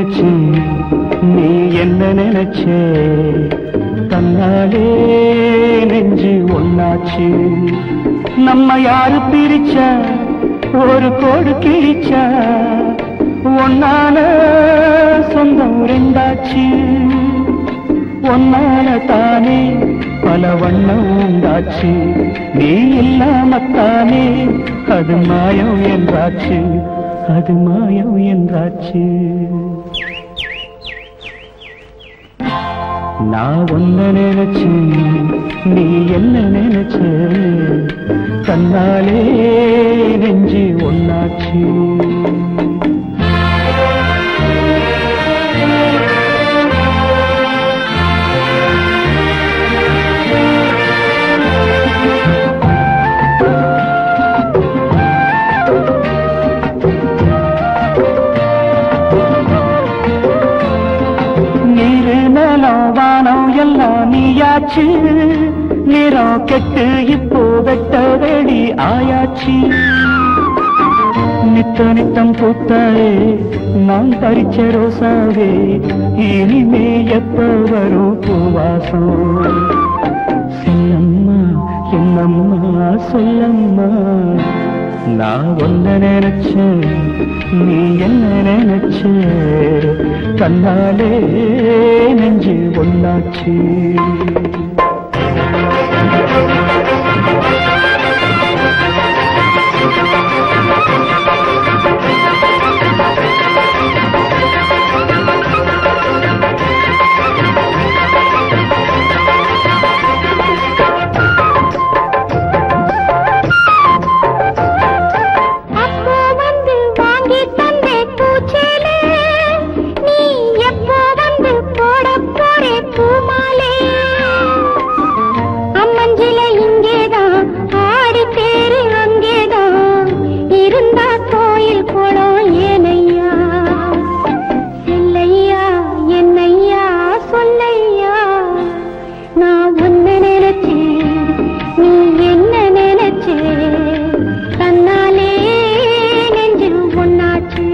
நினைச்சு நீ என்ன நினைச்சே தன்னாலே நெஞ்சு ஒன்னாச்சு நம்ம யாரு பிரிச்சா ஒரு கோடு கிழிச்சா ஒன்னான சொந்தம் ரெண்டாச்சு ஒன்னால தானே பல வண்ணம் உண்டாச்சு நீ இல்லாமத்தானே அது மாயம் என்றாச்சு அது மாயம் என்றாச்சு நான் ஒன்ன நினைச்சு நீ என்ன நினைச்ச தன்னாலே நெஞ்சு ஒன்னாச்சு நீரு நிலம் வானம் எல்லாம் நீயாச்சு நிறம் கெட்டு இப்போ வெட்ட வெடி ஆயாச்சு நித்த நித்தம் பூத்தாயே நான் பறிச்ச ரோசாவே இனிமே எப்ப வரும் பூவாசம் செல்லம்மா என்னம்மா சொல்லம்மா நான் ஒன்ன நினைச்சேன் நீ என்ன நினைச்ச கண்ணாலே நெஞ்சு ஒன்னாச்சு அப்போ வந்து வாங்கி தந்தே பூச்சேலே நீ எப்போ வந்து போட போறே பூமாலே அம்மஞ்சில இங்கேதான் ஆடி பேரு அங்கேதான் இருந்தா கோயில் குளம் ஏனையா செல்லையா என்னையா சொல்லையா நான் ஒன்னு நினைச்சேன் நீ என்ன நினைச்சே தன்னாலே நெஞ்சில் ஒன்னாச்சு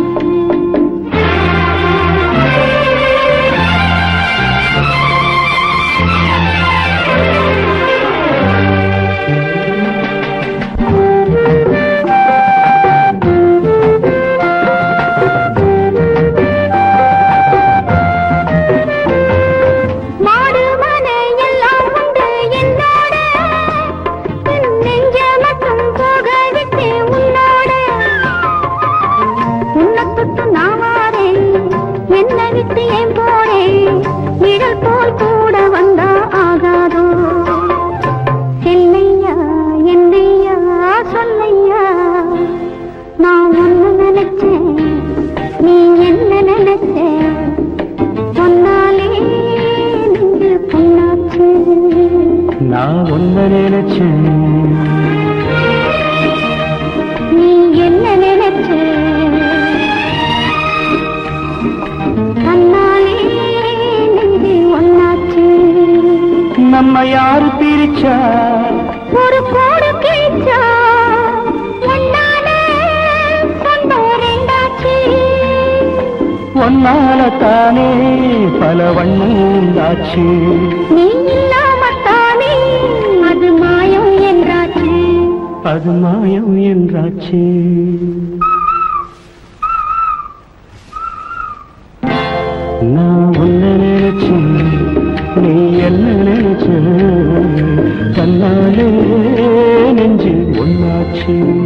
மாடு மனை எல்லாம் உண்டு என்னோட என் நெஞ்ச மட்டும் போக விட்டு உன்னோட உன்னை தொட்டு நான் வாரேன் என்னை விட்டு ஏன் போறேன் நிழல் போல் கூட வந்தா ஆகாதோ செல்லையா என்னையா சொல்லையா நான் ஒன்னு நினைச்சேன் நீ என்ன நினைச்ச சொன்னாலே நெஞ்சு பொன்னாச்சு நான் ஒன்ன நினைச்சேன் நீ என்ன நினைச்ச கண்ணாலே நெஞ்சு ஒன்னாச்சு நம்ம யாரு பிரிச்சா ஒரு கோடு கிழிச்சா ஒன்னால சொந்தம் ரெண்டாச்சு ஒன்னால தானே பல வண்ணம் உண்டாச்சு நீ இல்லாமத்தானே அது மாயம் என்றாச்சு அது மாயம் என்றாச்சு நான் ஒன்ன நினைச்சேன் நீ என்ன நினைச்ச கண்ணாலே நெஞ்சு ஒன்னாச்சு